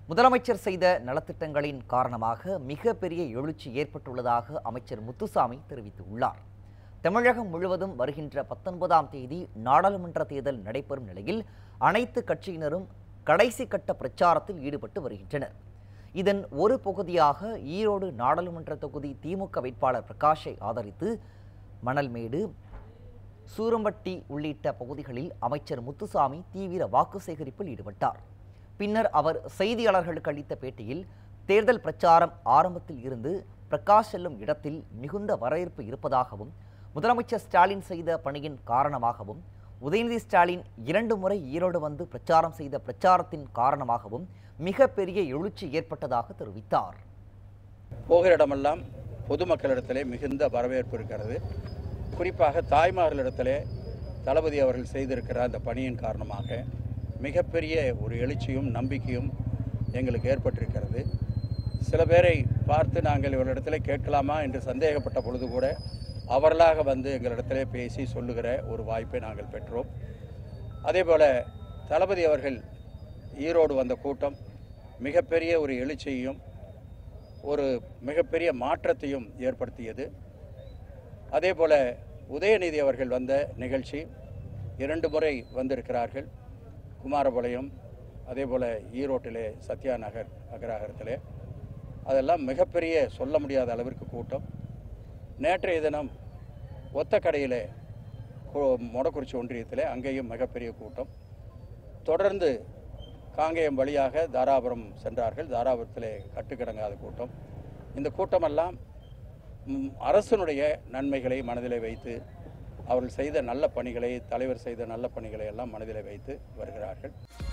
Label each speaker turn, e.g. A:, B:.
A: முதலமைச்சர் செய்த நலத்திட்டங்களின் காரணமாக மிகப்பெரிய எழுச்சி ஏற்பட்டுள்ளதாக அமைச்சர் முத்துசாமி தெரிவித்துள்ளார் தமிழகம் முழுவதும் வருகின்ற பத்தொன்பதாம் தேதி நாடாளுமன்ற தேர்தல் நடைபெறும் நிலையில் அனைத்து கட்சியினரும் கடைசி கட்ட பிரச்சாரத்தில் ஈடுபட்டு வருகின்றனர் இதன் ஒரு பகுதியாக ஈரோடு நாடாளுமன்ற தொகுதி திமுக வேட்பாளர் பிரகாஷை ஆதரித்து மணல்மேடு சூரம்பட்டி உள்ளிட்ட பகுதிகளில் அமைச்சர் முத்துசாமி தீவிர வாக்கு சேகரிப்பில் ஈடுபட்டார் பின்னர் அவர் செய்தியாளர்களுக்கு அளித்த பேட்டியில் தேர்தல் பிரச்சாரம் ஆரம்பத்தில் இருந்து பிரகாஷ் செல்லும் இடத்தில் மிகுந்த வரவேற்பு இருப்பதாகவும் முதலமைச்சர் ஸ்டாலின் செய்த பணியின் காரணமாகவும் உதயநிதி ஸ்டாலின் இரண்டு முறை ஈரோடு வந்து பிரச்சாரம் செய்த பிரச்சாரத்தின் காரணமாகவும் மிகப்பெரிய எழுச்சி ஏற்பட்டதாக தெரிவித்தார்
B: போகிற இடமெல்லாம் பொதுமக்களிடத்திலே மிகுந்த வரவேற்பு இருக்கிறது குறிப்பாக தாய்மார்களிடத்திலே தளபதி அவர்கள் செய்திருக்கிற அந்த பணியின் காரணமாக மிகப்பெரிய ஒரு எழுச்சியும் நம்பிக்கையும் எங்களுக்கு ஏற்பட்டிருக்கிறது சில பேரை பார்த்து நாங்கள் இவர்களிடத்திலே கேட்கலாமா என்று சந்தேகப்பட்ட பொழுது கூட அவர்களாக வந்து எங்களிடத்திலே பேசி சொல்லுகிற ஒரு வாய்ப்பை நாங்கள் பெற்றோம் அதே போல தளபதி அவர்கள் ஈரோடு வந்த கூட்டம் மிகப்பெரிய ஒரு எழுச்சியையும் ஒரு மிகப்பெரிய மாற்றத்தையும் ஏற்படுத்தியது அதே போல உதயநிதி அவர்கள் வந்த நிகழ்ச்சி இரண்டு முறை வந்திருக்கிறார்கள் குமாரபாளையம் அதே போல ஈரோட்டிலே சத்யா நகர் அக்ரஹாரத்திலே அதெல்லாம் மிகப்பெரிய சொல்ல முடியாத அளவிற்கு கூட்டம் நேற்றைய தினம் ஒத்தக்கடையிலே கு- மொடக்குறிச்சி ஒன்றியத்திலே அங்கேயும் மிகப்பெரிய கூட்டம் தொடர்ந்து காங்கேயம் வழியாக தாராபுரம் சென்றார்கள் தாராபுரத்திலே கட்டுக்கிடங்காத கூட்டம் இந்த கூட்டமெல்லாம் ம், அரசனுடைய நன்மைகளை மனதிலே வைத்து அவர்கள் செய்த நல்ல பணிகளை தலைவர் செய்த நல்ல பணிகளை எல்லாம் மனதிலே வைத்து வருகிறார்கள்